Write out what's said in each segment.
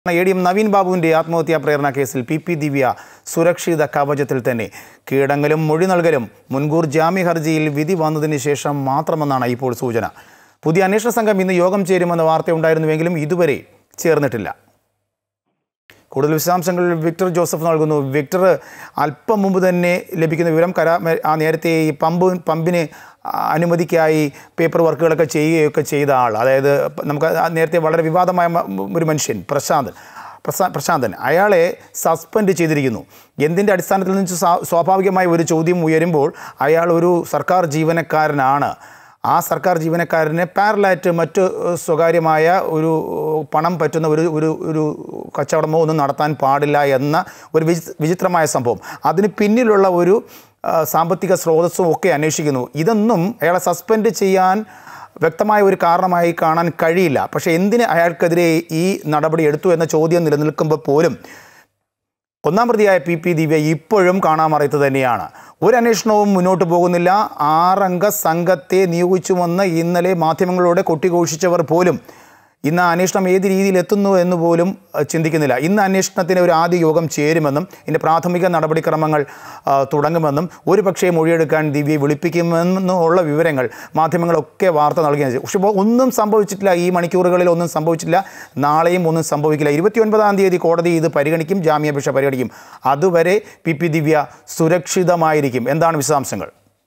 A D M Naveen ബാബുവിന്റെ ആത്മഹത്യാ പ്രേരണ കേസിൽ പി പി ദിവ്യ സുരക്ഷിത കവചത്തിൽ തന്നെ കീഴടങ്ങലും മൊഴി നൽകലും മുൻകൂർ ജാമ്യ ഹർജിയിൽ വിധി വന്നതിന് ശേഷം മാത്രമെന്നാണ് ഇപ്പോൾ സൂചന പുതിയ അന്വേഷണ സംഘം ഇന്ന് യോഗം ചേരുമെന്ന വാർത്തയുണ്ടായിരുന്നുവെങ്കിലും ഇതുവരെ ചേർന്നിട്ടില്ല കൂടുതൽ വിശദാംശങ്ങൾ വിക്ടർ ജോസഫ് നൽകുന്നു വിക്ടർ അല്പം മുമ്പ് തന്നെ ലഭിക്കുന്ന വിവരം കരാ ആ നേരത്തെ ഈ പമ്പ് പമ്പിന് അനുമതിക്കായി പേപ്പർ വർക്കുകളൊക്കെ ചെയ്യുകയൊക്കെ ചെയ്ത ആൾ അതായത് നമുക്ക് ആ നേരത്തെ വളരെ വിവാദമായ മ- ഒരു മനുഷ്യൻ പ്രശാന്ത് പ്രശാ പ്രശാന്തൻ അയാളെ സസ്പെൻഡ് ചെയ്തിരിക്കുന്നു എന്തിൻ്റെ അടിസ്ഥാനത്തിൽ നിന്ന് സ്വാ- സ്വാഭാവികമായ ഒരു ചോദ്യം ഉയരുമ്പോൾ അയാൾ ഒരു സർക്കാർ ജീവനക്കാരനാണ് ആ സർക്കാർ ജീവനക്കാരനെ പാരലായിട്ട് മറ്റ് ഏഹ്, സ്വകാര്യമായ ഒരു ഏഹ്, പണം പറ്റുന്ന ഒരു ഒരു ഒരു കച്ചവടമോ ഒന്നും നടത്താൻ പാടില്ല എന്ന ഒരു വിചി- വിചിത്രമായ സംഭവം അതിന് പിന്നിലുള്ള ഒരു ആ, സാമ്പത്തിക സ്രോതസ്സും ഒക്കെ അന്വേഷിക്കുന്നു ഇതൊന്നും അയാളെ സസ്പെൻഡ് ചെയ്യാൻ വ്യക്തമായ ഒരു കാരണമായി കാണാൻ കഴിയില്ല പക്ഷേ എന്തിന് അയാൾക്കെതിരെ ഈ നടപടി എടുത്തു എന്ന ചോദ്യം നിലനിൽക്കുമ്പോൾ പോലും ഒന്നാം പ്രതിയായ പി പി ദിവ്യ ഇപ്പോഴും കാണാമറയത്ത് തന്നെയാണ് ഒരു അന്വേഷണവും മുന്നോട്ട് പോകുന്നില്ല ആറംഗ സംഘത്തെ നിയോഗിച്ചുവെന്ന് ഇന്നലെ മാധ്യമങ്ങളോടെ കൊട്ടിഘോഷിച്ചവർ പോലും ഇന്ന് ആ അന്വേഷണം ഏത് രീതിയിൽ എത്തുന്നു എന്ന് പോലും അഹ്, ചിന്തിക്കുന്നില്ല ഇന്ന് അന്വേഷണത്തിന് ഒരു ആദ്യ യോഗം ചേരുമെന്നും ഇതിൻ്റെ പ്രാഥമിക നടപടിക്രമങ്ങൾ ആ, തുടങ്ങുമെന്നും ഒരു പക്ഷേ മൊഴിയെടുക്കാൻ ദിവ്യയെ വിളിപ്പിക്കുമെന്നുള്ള വിവരങ്ങൾ മാധ്യമങ്ങളൊക്കെ വാർത്ത നൽകിയത് പക്ഷേ ഇപ്പോൾ ഒന്നും സംഭവിച്ചിട്ടില്ല ഈ മണിക്കൂറുകളിൽ ഒന്നും സംഭവിച്ചിട്ടില്ല നാളെയും ഒന്നും സംഭവിക്കില്ല ഇരുപത്തിയൊൻപതാം തീയതി കോടതി ഇത് പരിഗണിക്കും ജാമ്യാപേക്ഷ പരിഗണിക്കും അതുവരെ പി പി ദിവ്യ സുരക്ഷിതമായിരിക്കും എന്താണ് വിശദാംശങ്ങൾ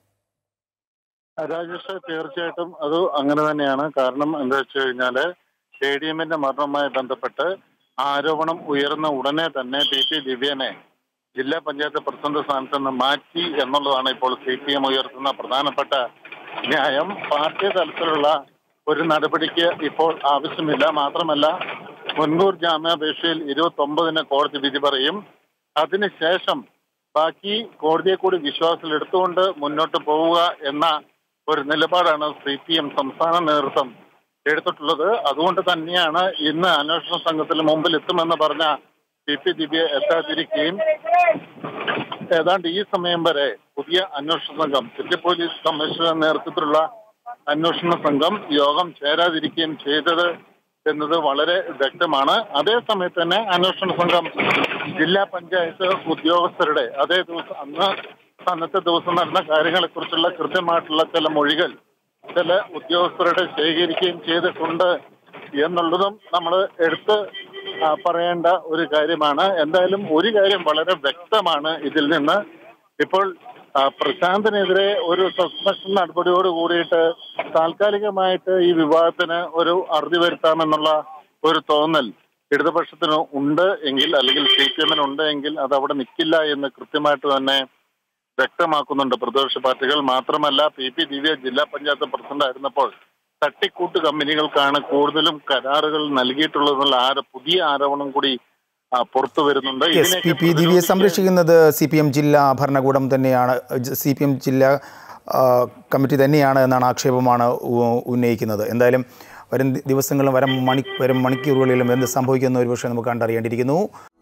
രാജേഷ് തീർച്ചയായിട്ടും അത് അങ്ങനെ തന്നെയാണ് കാരണം എന്താ വെച്ച് കഴിഞ്ഞാല് എ ഡി എമ്മിന്റെ മരണവുമായി ബന്ധപ്പെട്ട് ആരോപണം ഉയർന്ന ഉടനെ തന്നെ ടി പി ദിവ്യനെ ജില്ലാ പഞ്ചായത്ത് പ്രസിഡന്റ് സ്ഥാനത്ത് നിന്ന് മാറ്റി എന്നുള്ളതാണ് ഇപ്പോൾ സി പി എം ഉയർത്തുന്ന പ്രധാനപ്പെട്ട ന്യായം പാർട്ടി തലത്തിലുള്ള ഒരു നടപടിക്ക് ഇപ്പോൾ ആവശ്യമില്ല മാത്രമല്ല മുൻകൂർ ജാമ്യാപേക്ഷയിൽ ഇരുപത്തി ഒമ്പതിന് കോടതി വിധി പറയും അതിനുശേഷം ബാക്കി കോടതിയെ കൂടി വിശ്വാസത്തിൽ എടുത്തുകൊണ്ട് മുന്നോട്ട് പോവുക എന്ന ഒരു നിലപാടാണ് സി പി എം സംസ്ഥാന നേതൃത്വം എടുത്തിട്ടുള്ളത് അതുകൊണ്ട് തന്നെയാണ് ഇന്ന് അന്വേഷണ സംഘത്തിന് മുമ്പിൽ എത്തുമെന്ന് പറഞ്ഞ പി പി ദിവ്യ എത്താതിരിക്കുകയും ഏതാണ്ട് ഈ സമയം വരെ പുതിയ അന്വേഷണ സംഘം സിറ്റി പോലീസ് കമ്മീഷണറുടെ നേതൃത്വത്തിലുള്ള അന്വേഷണ സംഘം യോഗം ചേരാതിരിക്കുകയും ചെയ്തത് എന്നത് വളരെ വ്യക്തമാണ് അതേസമയത്ത് തന്നെ അന്വേഷണ സംഘം ജില്ലാ പഞ്ചായത്ത് ഉദ്യോഗസ്ഥരുടെ അതേ ദിവസം അന്ന് അന്നത്തെ ദിവസം നടന്ന കാര്യങ്ങളെ കുറിച്ചുള്ള കൃത്യമായിട്ടുള്ള ചില മൊഴികൾ ചില ഉദ്യോഗസ്ഥരുടെ ശേഖരിക്കുകയും ചെയ്തിട്ടുണ്ട് എന്നുള്ളതും നമ്മൾ എടുത്ത് ആ, പറയേണ്ട ഒരു കാര്യമാണ് എന്തായാലും ഒരു കാര്യം വളരെ വ്യക്തമാണ് ഇതിൽ നിന്ന് ഇപ്പോൾ ആ, പ്രശാന്തിനെതിരെ ഒരു സസ്പെൻഷൻ നടപടിയോട് കൂടിയിട്ട് താൽക്കാലികമായിട്ട് ഈ വിവാദത്തിന് ഒരു അറുതി വരുത്താമെന്നുള്ള ഒരു തോന്നൽ ഇടതുപക്ഷത്തിന് ഉണ്ട് എങ്കിൽ അല്ലെങ്കിൽ സി പി എമ്മിന് ഉണ്ട് എങ്കിൽ അത് അവിടെ നിൽക്കില്ല എന്ന് കൃത്യമായിട്ട് തന്നെ വ്യക്തമാക്കുന്നുണ്ട് പ്രതിപക്ഷ പാർട്ടികൾ മാത്രമല്ല പി പി ദിവ്യ ജില്ലാ പഞ്ചായത്ത് പ്രസിഡന്റ് ആയിരുന്നപ്പോൾ തട്ടിക്കൂട്ട് കമ്പനികൾക്കാണ് കൂടുതലും കരാറുകൾ നൽകിയിട്ടുള്ളതെന്നുള്ള ആര പുതിയ ആരോപണം കൂടി ആ, പുറത്തു വരുന്നുണ്ട് യെസ് പി ഇതിനെയൊക്കെ പി ദിവ്യയെ പ്രതിരോധിക്കാൻ- സംരക്ഷിക്കുന്നത് സി പി എം ജില്ലാ ഭരണകൂടം തന്നെയാണ് സി പി എം ജില്ലാ ആ, കമ്മിറ്റി തന്നെയാണ് എന്നാണ് ആക്ഷേപമാണ് ഉ- ഉന്നയിക്കുന്നത് എന്തായാലും വരും ദിവസങ്ങളും വരും മണി വരും മണിക്കൂറുകളിലും എന്ത് സംഭവിക്കുന്ന ഒരു പക്ഷേ നമുക്ക് കണ്ടറിയേണ്ടിയിരിക്കുന്നു